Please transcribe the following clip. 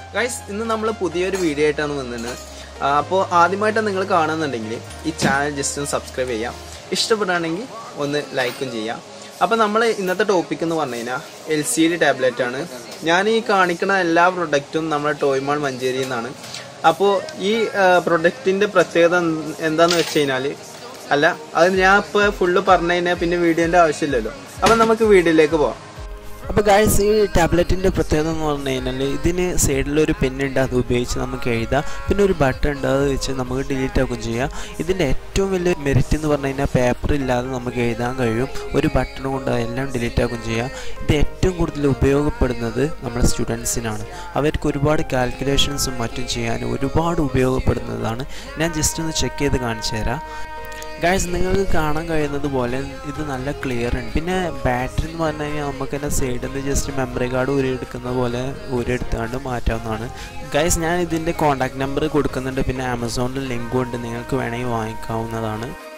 guys ഇന്ന് നമ്മൾ പുതിയൊരു വീഡിയോ ആയിട്ടാണ് വന്നത് അപ്പോൾ ആദ്യമായിട്ട് നിങ്ങൾ കാണുന്നുണ്ടെങ്കിൽ ഈ ചാനൽ ജസ്റ്റ് ഒന്ന് സബ്സ്ക്രൈബ് ചെയ്യാം ഇഷ്ടപ്പെടുകയാണെങ്കിൽ ഒന്ന് ലൈക്കും ചെയ്യാം അപ്പോൾ നമ്മൾ ഇന്നത്തെ ടോപ്പിക് എന്ന് പറഞ്ഞു കഴിഞ്ഞാൽ എൽ സി ഡി ടാബ്ലറ്റ് ആണ് ഞാൻ ഈ കാണിക്കുന്ന എല്ലാ പ്രൊഡക്റ്റും നമ്മുടെ ടോയ്മാൾ മഞ്ചേരിയിൽ നിന്നാണ് അപ്പോൾ ഈ പ്രൊഡക്റ്റിൻ്റെ പ്രത്യേകത എന്ത് എന്താന്ന് വെച്ച് കഴിഞ്ഞാൽ അല്ല അത് ഞാൻ ഇപ്പോൾ ഫുള്ള് പറഞ്ഞു കഴിഞ്ഞാൽ പിന്നെ വീഡിയോൻ്റെ ആവശ്യമില്ലല്ലോ അപ്പം നമുക്ക് വീഡിയോയിലേക്ക് പോവാം അപ്പോൾ ഗായ്സ് ഈ ടാബ്ലറ്റിൻ്റെ പ്രത്യേകത എന്ന് പറഞ്ഞു കഴിഞ്ഞാൽ ഇതിന് സൈഡിലൊരു പെന്നുണ്ട് അത് ഉപയോഗിച്ച് നമുക്ക് എഴുതാം പിന്നെ ഒരു ബട്ടൺ ഉണ്ട് അത് വെച്ച് നമുക്ക് ഡിലീറ്റ് ആക്കുകയും ചെയ്യാം ഇതിൻ്റെ ഏറ്റവും വലിയ മെറിറ്റ് എന്ന് പറഞ്ഞു കഴിഞ്ഞാൽ പേപ്പർ ഇല്ലാതെ നമുക്ക് എഴുതാൻ കഴിയും ഒരു ബട്ടൺ കൊണ്ട് എല്ലാം ഡിലീറ്റ് ആക്കുകയും ചെയ്യാം ഇത് ഏറ്റവും കൂടുതൽ ഉപയോഗപ്പെടുന്നത് നമ്മുടെ സ്റ്റുഡൻസിനാണ് അവർക്ക് ഒരുപാട് കാൽക്കുലേഷൻസും മറ്റും ചെയ്യാൻ ഒരുപാട് ഉപയോഗപ്പെടുന്നതാണ് ഞാൻ ജസ്റ്റ് ഒന്ന് ചെക്ക് ചെയ്ത് കാണിച്ചു തരാം ഗായ്സ് നിങ്ങൾക്ക് കാണാൻ കഴിയുന്നത് പോലെ ഇത് നല്ല ക്ലിയർ ഉണ്ട് പിന്നെ ബാറ്ററി എന്ന് പറഞ്ഞു കഴിഞ്ഞാൽ നമുക്ക് തന്നെ സൈഡിൽ നിന്ന് ജസ്റ്റ് മെമ്മറി കാർഡ് ഊരിയെടുക്കുന്ന പോലെ ഊരിയെടുത്തുകൊണ്ട് മാറ്റാവുന്നതാണ് ഗൈസ് ഞാൻ ഇതിൻ്റെ കോൺടാക്ട് നമ്പർ കൊടുക്കുന്നുണ്ട് പിന്നെ ആമസോണിൽ ലിങ്കും ഉണ്ട് നിങ്ങൾക്ക് വേണമെങ്കിൽ വാങ്ങിക്കാവുന്നതാണ്